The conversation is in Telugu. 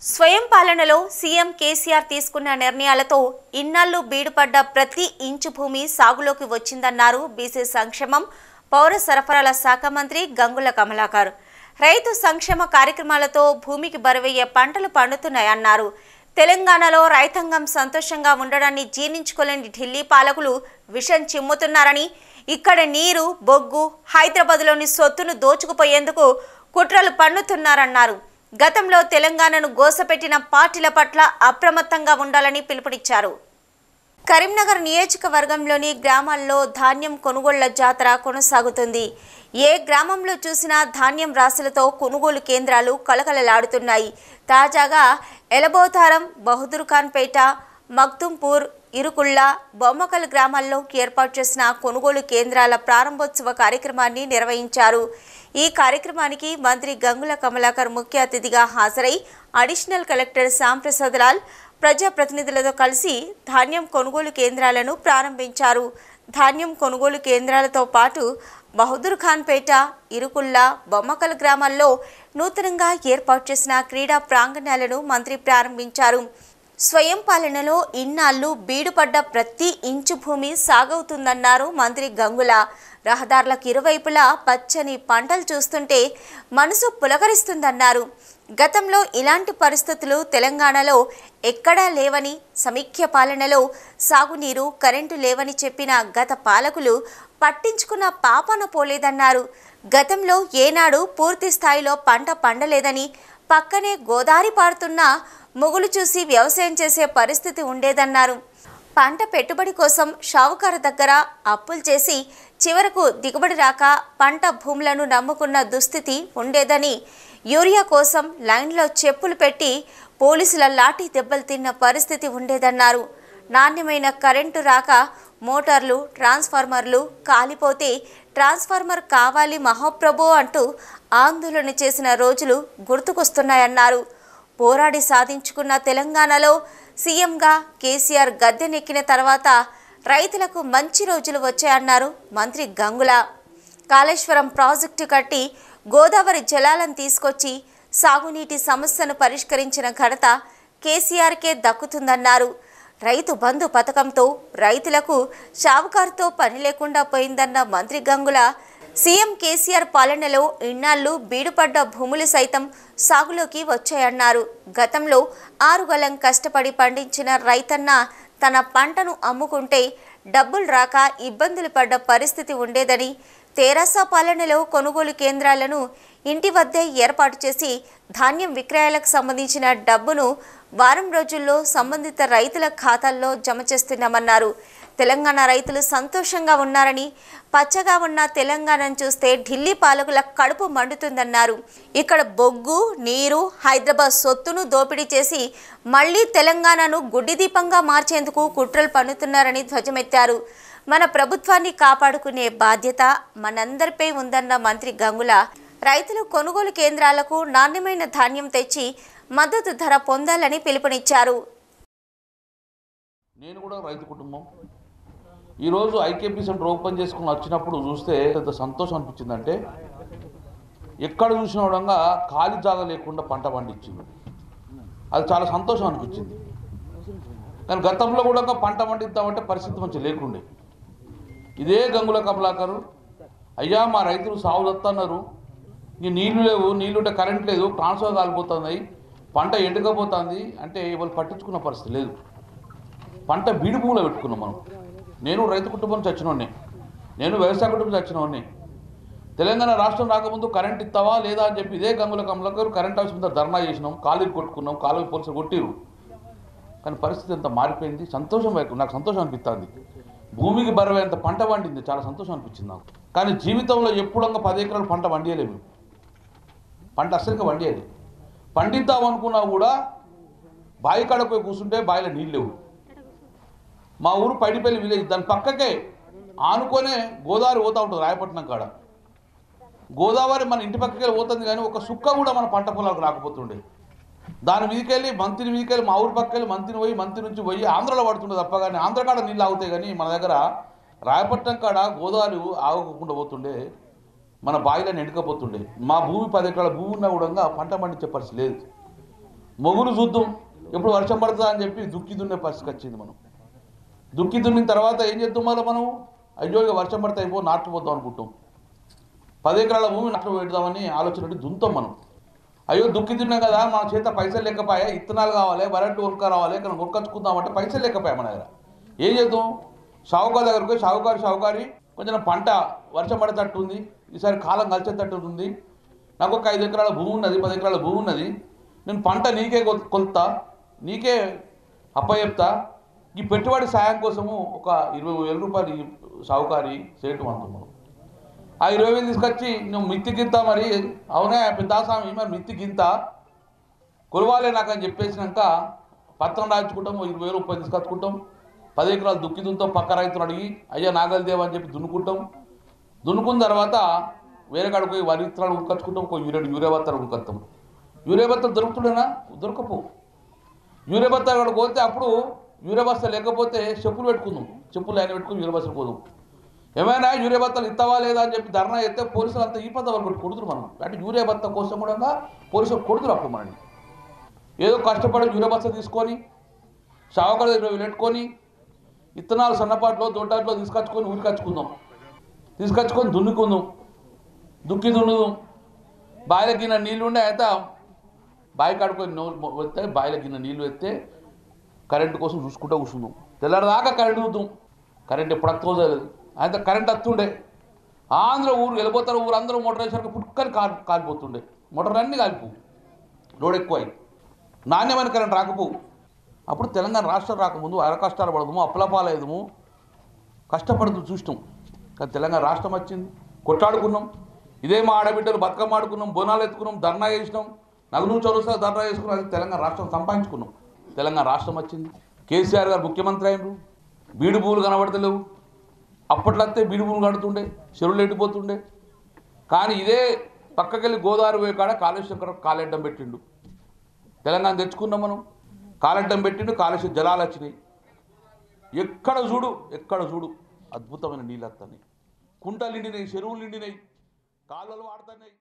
స్వయం పాలనలో సీఎం కేసీఆర్ తీసుకున్న నిర్ణయాలతో ఇన్నాళ్లు బీడుపడ్డ ప్రతి ఇంచు భూమి సాగులోకి వచ్చిందన్నారు బీసీ సంక్షేమం పౌర సరఫరాల శాఖ మంత్రి గంగుల కమలాకర్ రైతు సంక్షేమ కార్యక్రమాలతో భూమికి బరువయ్యే పంటలు పండుతున్నాయన్నారు తెలంగాణలో రైతాంగం సంతోషంగా ఉండడాన్ని జీర్ణించుకోలేని ఢిల్లీ పాలకులు విషం చిమ్ముతున్నారని ఇక్కడ నీరు బొగ్గు హైదరాబాద్లోని సొత్తును దోచుకుపోయేందుకు కుట్రలు పన్నుతున్నారన్నారు గతంలో తెలంగాణను గోసపెట్టిన పార్టీల పట్ల అప్రమత్తంగా ఉండాలని పిలుపునిచ్చారు కరీంనగర్ నియోజకవర్గంలోని గ్రామాల్లో ధాన్యం కొనుగోళ్ల జాతర కొనసాగుతుంది ఏ గ్రామంలో చూసినా ధాన్యం రాశులతో కొనుగోలు కేంద్రాలు కలకలలాడుతున్నాయి తాజాగా ఎలబోతారం బహదూర్ఖాన్పేట మక్తుంపూర్ ఇరుకుళ్ళ బొమ్మకల్ గ్రామాల్లో ఏర్పాటు చేసిన కొనుగోలు కేంద్రాల ప్రారంభోత్సవ కార్యక్రమాన్ని నిర్వహించారు ఈ కార్యక్రమానికి మంత్రి గంగుల కమలాకర్ ముఖ్య అతిథిగా హాజరై అడిషనల్ కలెక్టర్ శ్యాంప్రసాద్ లాల్ ప్రజాప్రతినిధులతో కలిసి ధాన్యం కొనుగోలు కేంద్రాలను ప్రారంభించారు ధాన్యం కొనుగోలు కేంద్రాలతో పాటు బహదూర్ ఖాన్పేట ఇరుకుళ్ళ బొమ్మకల్ గ్రామాల్లో నూతనంగా ఏర్పాటు చేసిన క్రీడా ప్రాంగణాలను మంత్రి ప్రారంభించారు స్వయం పాలనలో ఇన్నాళ్లు బీడుపడ్డ ప్రతి ఇంచు భూమి సాగవుతుందన్నారు మంత్రి గంగుల రహదారులకు ఇరువైపులా పచ్చని పంటలు చూస్తుంటే మనసు పులకరిస్తుందన్నారు గతంలో ఇలాంటి పరిస్థితులు తెలంగాణలో ఎక్కడా లేవని సమీక్ష పాలనలో సాగునీరు కరెంటు లేవని చెప్పిన గత పాలకులు పట్టించుకున్న పాపన పోలేదన్నారు గతంలో ఏనాడు పూర్తి స్థాయిలో పంట పండలేదని పక్కనే గోదారి పారుతున్న మొగులు చూసి వ్యవసాయం చేసే పరిస్థితి ఉండేదన్నారు పంట పెట్టుబడి కోసం షావుకారు దగ్గర అప్పులు చేసి చివరకు దిగుబడి రాక పంట భూములను నమ్ముకున్న దుస్థితి ఉండేదని యూరియా కోసం లైన్లో చెప్పులు పెట్టి పోలీసుల లాఠీ దెబ్బలు తిన్న పరిస్థితి ఉండేదన్నారు నాణ్యమైన కరెంటు రాక మోటార్లు ట్రాన్స్ఫార్మర్లు కాలిపోతే ట్రాన్స్ఫార్మర్ కావాలి మహాప్రభు అంటూ ఆందోళన చేసిన రోజులు గుర్తుకొస్తున్నాయన్నారు పోరాడి సాధించుకున్న తెలంగాణలో సీఎంగా కేసీఆర్ గద్దెనెక్కిన తర్వాత రైతులకు మంచి రోజులు వచ్చాయన్నారు మంత్రి గంగుల కాళేశ్వరం ప్రాజెక్టు కట్టి గోదావరి జలాలను తీసుకొచ్చి సాగునీటి సమస్యను పరిష్కరించిన ఘనత కేసీఆర్కే దక్కుతుందన్నారు రైతు బంధు పథకంతో రైతులకు షావుకారుతో పని లేకుండా పోయిందన్న మంత్రి గంగుల సీఎం కేసీఆర్ పాలనలో ఇన్నాళ్లు బీడుపడ్డ భూములు సైతం సాగులోకి వచ్చాయన్నారు గతంలో ఆరుగలం కష్టపడి పండించిన రైతన్న తన పంటను అమ్ముకుంటే డబ్బులు రాక ఇబ్బందులు పడ్డ పరిస్థితి ఉండేదని తెరాస పాలనలో కొనుగోలు కేంద్రాలను ఇంటి వద్దే ఏర్పాటు చేసి ధాన్యం విక్రయాలకు సంబంధించిన డబ్బును వారం రోజుల్లో సంబంధిత రైతుల ఖాతాల్లో జమ చేస్తున్నామన్నారు తెలంగాణ రైతులు సంతోషంగా ఉన్నారని పచ్చగా ఉన్న తెలంగాణను చూస్తే ఢిల్లీ పాలకుల కడుపు మండుతుందన్నారు ఇక్కడ బొగ్గు నీరు హైదరాబాద్ సొత్తును దోపిడీ చేసి మళ్లీ తెలంగాణను గుడ్డి దీపంగా మార్చేందుకు కుట్రలు పన్నుతున్నారని ధ్వజమెత్తారు మన ప్రభుత్వాన్ని కాపాడుకునే బాధ్యత మనందరిపై ఉందన్న మంత్రి గంగుల రైతులు కొనుగోలు కేంద్రాలకు నాణ్యమైన ధాన్యం తెచ్చి మద్దతు ధర పొందాలని పిలుపునిచ్చారు నేను కూడా రైతు కుటుంబం ఈరోజు ఐకేపీ సెంటర్ ఓపెన్ చేసుకుని వచ్చినప్పుడు చూస్తే ఎంత సంతోషం అనిపించిందంటే ఎక్కడ చూసిన విధంగా ఖాళీ జాగా లేకుండా పంట పండించింది అది చాలా సంతోషం అనిపించింది కానీ గతంలో కూడా పంట పండిద్దామంటే పరిస్థితి మంచి లేకుండే ఇదే గంగుల కమలాకరు అయ్యా మా రైతులు సాగు వస్తున్నారు ఇంక నీళ్లు లేవు నీళ్ళుంటే కరెంట్ లేదు ట్రాన్స్ఫర్ కాలిపోతుంది పంట ఎండకపోతుంది అంటే వాళ్ళు పట్టించుకున్న పరిస్థితి లేదు పంట బీడు భూమిలో పెట్టుకున్నాం మనం నేను రైతు కుటుంబం చచ్చినోడిని నేను వ్యవసాయ కుటుంబం చచ్చినోడిని తెలంగాణ రాష్ట్రం రాకముందు కరెంట్ ఇస్తావా లేదా అని చెప్పి ఇదే గంగుల కమలకర్ కరెంట్ హౌస్ మీద ధర్నా చేసినాం కాలుకి కొట్టుకున్నాం కాలుకి పోలీసులు కొట్టిరు కానీ పరిస్థితి ఎంత మారిపోయింది సంతోషం వైపు నాకు సంతోషం అనిపిస్తుంది భూమికి బరువైనంత పంట పండింది చాలా సంతోషం అనిపించింది నాకు కానీ జీవితంలో ఎప్పుడంగా పది ఎకరాలు పంట పండియలేము పంట అస్సలుగా పండియాలి పండిద్దాం అనుకున్నా కూడా బావి కాడకు పోయి కూర్చుంటే బావిలో నీళ్ళు లేవు మా ఊరు పైడిపల్లి విలేజ్ దాని పక్కకే ఆనుకొనే గోదావరి పోతూ ఉంటుంది రాయపట్నం కాడ గోదావరి మన ఇంటి పక్కకే పోతుంది కానీ ఒక సుక్క కూడా మన పంట పొలాలకు రాకపోతుండే దాని మీదకెళ్ళి మంత్రి మీదకెళ్ళి మా ఊరి పక్కకెళ్ళి మంత్రిని పోయి మంత్రి నుంచి పోయి ఆంధ్రలో పడుతుండే తప్ప కానీ ఆంధ్ర కాడ నీళ్ళు ఆగుతాయి కానీ మన దగ్గర రాయపట్నం కాడ గోదావరి ఆగకుండా పోతుండే మన బావిలో ఎండుకపోతుండే మా భూమి పది ఎకరాల భూమి ఉన్నా కూడా పంట పండించే పరిస్థితి లేదు మొగులు చూద్దాం ఎప్పుడు వర్షం పడుతుందా అని చెప్పి దుక్కి దున్నే పరిస్థితికి వచ్చింది మనం దుక్కి దున్నిన తర్వాత ఏం చేద్దాం మళ్ళీ మనం అయ్యో ఇక వర్షం పడితే అయిపో నాట్లు పోద్దాం అనుకుంటాం పది ఎకరాల భూమి నాట్లు పెడదామని ఆలోచన పెట్టి దున్నుతాం మనం అయ్యో దుక్కి దున్నాం కదా మన చేత పైసలు లేకపోయా ఇత్తనాలు కావాలి వరట్టు ఉరక రావాలి ఇక్కడ ఉరకొచ్చుకుందామంటే పైసలు లేకపోయా మన దగ్గర ఏం చేద్దాం షావుకారు దగ్గరకు పోయి షావుకారు షావుకారి కొంచెం పంట వర్షం పడేటట్టు ఉంది ఈసారి కాలం కలిసేటట్టు ఉంది నాకు ఒక ఐదు ఎకరాల భూమి ఉన్నది పది ఎకరాల భూమి ఉన్నది నేను పంట నీకే కొల్- కొలుతా నీకే అప్పచెప్తా ఈ పెట్టుబడి సాయం కోసము ఒక ఇరవై వేల రూపాయలు ఈ షావుకారి సేటు అంటున్నాను ఆ ఇరవై వేలు తీసుకొచ్చి నువ్వు మిత్తి గింత మరి అవునా పెద్దాస్వామి మరి మిత్తి గింత కొలవాలే నాకు అని చెప్పేసినాక పత్రం రాయించుకుంటాం ఓ ఇరవై వేలు రూపాయలు తీసుకొచ్చుకుంటాం పది ఎకరాలు దుక్కి దున్నుతాం పక్క రైతులు అడిగి అయ్యా నాగలిదేవా అని చెప్పి దున్నుకుంటాం దున్నుకున్న తర్వాత వేరే కాడికి పోయి వరి విత్తనాలు ఉడకొచ్చుకుంటాం ఒక యూరియా యూరియా బత్తాలు ఉడకొస్తాం యూరియా బత్తాలు దొరుకుతుండేనా దొరకపో యూరియా బత్తాలు అక్కడికి పోతే అప్పుడు యూరియా బస్తా లేకపోతే చెప్పులు పెట్టుకుందాం చెప్పులు ఆయన పెట్టుకుని యూరియా బస్తా పోదాం ఏమైనా యూరియా బత్తాలు ఇస్తావా లేదా అని చెప్పి ధర్నా ఎత్తే పోలీసులు అంతా ఈ పద్ధతి వరకు కొడుతురు మనం అంటే యూరియా బత్త కోసం కూడా పోలీసులు కొడుతురు అప్పుడు మనని ఏదో కష్టపడి యూరియా బస్తా తీసుకొని షావకడ దగ్గర పెట్టుకొని ఇత్తనాలు సన్నపాట్లో దొడ్డాట్లో తీసుకొచ్చుకొని ఊరికొచ్చుకుందాం తీసుకొచ్చుకొని దున్నుకుందాం దుక్కి దున్నుదాం బాయిల గిన్నె నీళ్ళు ఉండే అయితే బావి కాడుకొని నో వస్తే బాయిల గిన్నె నీళ్ళు ఎత్తే కరెంటు కోసం చూసుకుంటూ కూర్చుందాం తెల్లారిదాకా కరెంటు చూద్దాం కరెంట్ ఎప్పుడు వస్తుందో తెలియదు అయితే కరెంట్ వస్తుండే ఆంధ్ర ఊరు వెళ్ళిపోతారు ఊరు అందరూ మోటార్ వేసాక పుట్టుకొని కాలి కాలిపోతుండే మోటార్ అన్నీ కాలిపోవు లోడ్ ఎక్కువ అయి నాణ్యమైన కరెంట్ రాకపోవు అప్పుడు తెలంగాణ రాష్ట్రం రాకముందు అర కష్టాలు పడదాము అప్పలపాలేదము కష్టపడుతూ చూసినాం కానీ తెలంగాణ రాష్ట్రం వచ్చింది కొట్లాడుకున్నాం ఇదే మా ఆడబిడ్డలు బతుకమ్మ ఆడుకున్నాం బోనాలు ఎత్తుకున్నాం ధర్నా చేసినాం నలుగురు చౌరస్తా ధర్నా చేసుకున్నాం అది తెలంగాణ రాష్ట్రం సంపాదించుకున్నాం తెలంగాణ రాష్ట్రం వచ్చింది కేసీఆర్ గారు ముఖ్యమంత్రి అయినరు బీడు పువ్వులు కనబడతలేవు అప్పట్లో వస్తే బీడు పువ్వులు కడుతుండే చెరువులు ఎండిపోతుండే కానీ ఇదే పక్కకెళ్ళి గోదావరి పోయే కాడ కాళేశ్వరం కాలెడ్డం పెట్టిండు తెలంగాణ తెచ్చుకున్నాం మనం కాలెడ్డం పెట్టిండు కాళేశ్వరం జలాలు వచ్చినాయి ఎక్కడ చూడు ఎక్కడ చూడు అద్భుతమైన నీళ్ళు వస్తున్నాయి కుంటలు నిండినాయి చెరువులు నిండినాయి కాలువలు వాడుతున్నాయి